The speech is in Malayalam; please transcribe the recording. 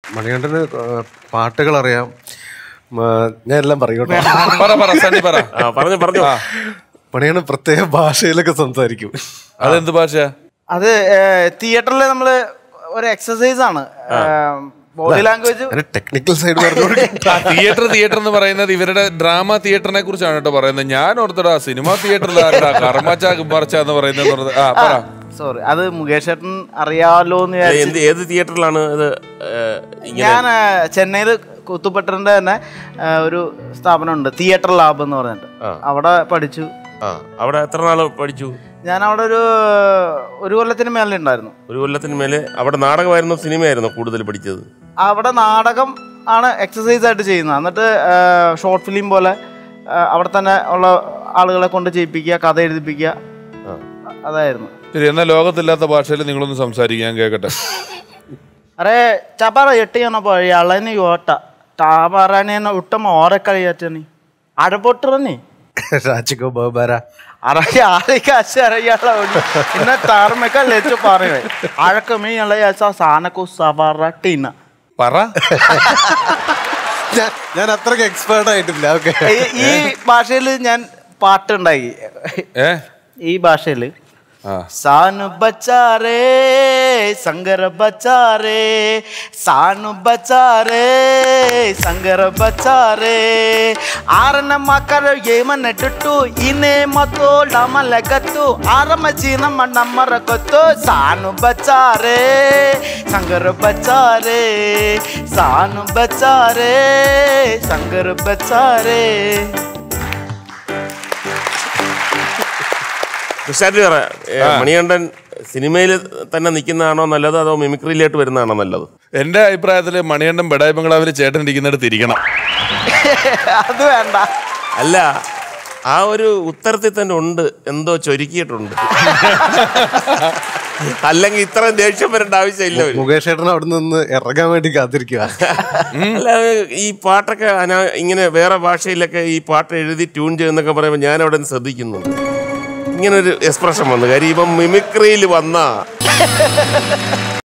മണികണ്ഠന് ഏഹ്, പാട്ടുകൾ അറിയാം മ, ഞാൻ എല്ലാം പറയൂട്ടോ പറ പറ സണ്ണി പറ ആ പറഞ്ഞു പറഞ്ഞു മണികണ്ഠൻ പ്രത്യേക ഭാഷയിലൊക്കെ സംസാരിക്കും അതെന്ത് ഭാഷ അത് തിയേറ്ററിൽ നമ്മള് ഒരു എക്സസൈസ് ആണ് ബോഡി ലാംഗ്വേജ് അതിന്റെ ടെക്നിക്കൽ സൈഡ് പറഞ്ഞു കൊടുക്കും തിയേറ്റർ തിയേറ്റർ എന്ന് പറയുന്നത് ഇവരുടെ ഡ്രാമ തിയേറ്ററിനെ കുറിച്ചാണ് കേട്ടോ പറയുന്നത് ഞാൻ ഓർത്തടാ സിനിമ തിയേറ്ററിൽ ആരടാ കർമ്മച്ച കുമ്പർച്ച എന്ന് പറയുന്നത് പറഞ്ഞത്. ആ പറ സോറി അത് മുകേഷ് ചേട്ടൻ അറിയാമല്ലോ എന്ന് വിചാരിച്ച് എന്ത് ഏത് തിയേറ്ററിലാണ് ഇത് ഏ, ഇങ്ങനെ ഞാൻ ചെന്നൈയിൽ കുത്തുപെട്ടറിന്റെ തന്നെ ആ, ഒരു സ്ഥാപനമുണ്ട് തിയേറ്റർ ലാബ് എന്ന് പറഞ്ഞിട്ട് അവിടെ പഠിച്ചു ആ അവിടെ എത്ര നാൾ പഠിച്ചു ഞാൻ അവിടെ ഒരു ഒരു കൊല്ലത്തിന് മേലെ ഉണ്ടായിരുന്നു ഒരു കൊല്ലത്തിന് മേലെ അവിടെ നാടകമായിരുന്നോ സിനിമയായിരുന്നോ കൂടുതൽ പഠിച്ചത് അവിടെ നാടകം ആണ് എക്സസൈസ് ആയിട്ട് ചെയ്യുന്നത് എന്നിട്ട് ഷോർട്ട് ഫിലിം പോലെ ആ, അവിടെ തന്നെ ഉള്ള ആളുകളെ കൊണ്ട് ചെയ്യിപ്പിക്കുക കഥ എഴുതിപ്പിക്കുക അതായിരുന്നു ശരി എന്നാൽ ലോകത്തില്ലാത്ത ഭാഷയിൽ നിങ്ങളൊന്ന് സംസാരിക്കാൻ കേൾക്കട്ടെ ಅರೆ ಚಪಾರ ಎಟ್ಟಿಯನಪ್ಪ ಎಳನಿ ಓಟ ಟಾಬಾರಾನೇನ ಉತ್ತಮ ಓರ ಕಳಿಯತ್ತನಿ ಆಡಪೊಟ್ಟರನಿ രാജിക്കോ ബഹുബാര ಅರ ಯಾರಿಗೆ ಅಸರಯ್ಯಳ ಇನ್ನ ತಾರ್ಮೆಕ ಲೆಚ್ಚು ಪಾರವೆ ಆಳಕ ಮೀ ಎಳ ಯಸ ಸಾನಕು ಸವಾರ ಟೀನ പറ ഞാൻ- ഞാൻ അത്രയ്ക്ക് എക്സ്പേർട്ട് ആയിട്ടില്ല ഓക്കെ ഈ- ഈ ഭാഷയിൽ ഞാൻ പാട്ടുണ്ടാക്കി ഏ ഈ ഭാഷയിൽ ആ സാനു ബച്ചാരേ സംഗര ബച്ചാരേ സാനു ಬಚಾರೆ ಸಂಗರ ಬಚಾರೆ ಆರನ ಮಕ್ಕಳು ಏಮನ್ನೆಟ್ಟು ಇನೇ ಮತ್ತು ಡಮಲ ಗತ್ತು ಆರಮ ಚೀನಮ್ಮ ನಮ್ಮರ ಗೊತ್ತು ಸಾನು ಬಚಾರೆ ಸಂಗರ ಬಚಾರೆ ಸಾನು ಬಚಾರೆ ಸಂಗರ ಬಚಾರೆ തുഷാരി പറ ഏ, മണികണ്ഠൻ സിനിമയിൽ തന്നെ നിൽക്കുന്നതാണോ നല്ലത് അതോ മിമിക്രിയിലോട്ട് വരുന്നതാണോ നല്ലത് എന്റെ അഭിപ്രായത്തിൽ മണികണ്ഠൻ ബെഡായി ബംഗ്ലാവിൽ ചേട്ടൻ ഇരിക്കുന്നിടത്ത് ഇരിക്കണം അത് വേണ്ട അല്ല ആ ഒരു ഉത്തരത്തിൽ തന്നെ ഉണ്ട് എന്തോ ചൊരുക്കിയിട്ടുണ്ട് അല്ലെങ്കിൽ ഇത്രയും ദേഷ്യം വരേണ്ട ആവശ്യമില്ല അവന്. മുകേഷ് ഏട്ടൻ അവിടെ നിന്ന് ഇറങ്ങാൻ വേണ്ടി കാത്തിരിക്കുക അല്ല ഈ പാട്ടൊക്കെ അനാ ഇങ്ങനെ വേറെ ഭാഷയിലൊക്കെ ഈ പാട്ട് എഴുതി ട്യൂൺ ചെയ്യുന്നൊക്കെ പറയുമ്പോൾ ഞാൻ അവിടെ നിന്ന് ശ്രദ്ധിക്കുന്നുണ്ട് ഇങ്ങനെ ഒരു എക്സ്പ്രഷൻ വന്നു കാര്യം ഇവൻ മിമിക്രിയിൽ വന്ന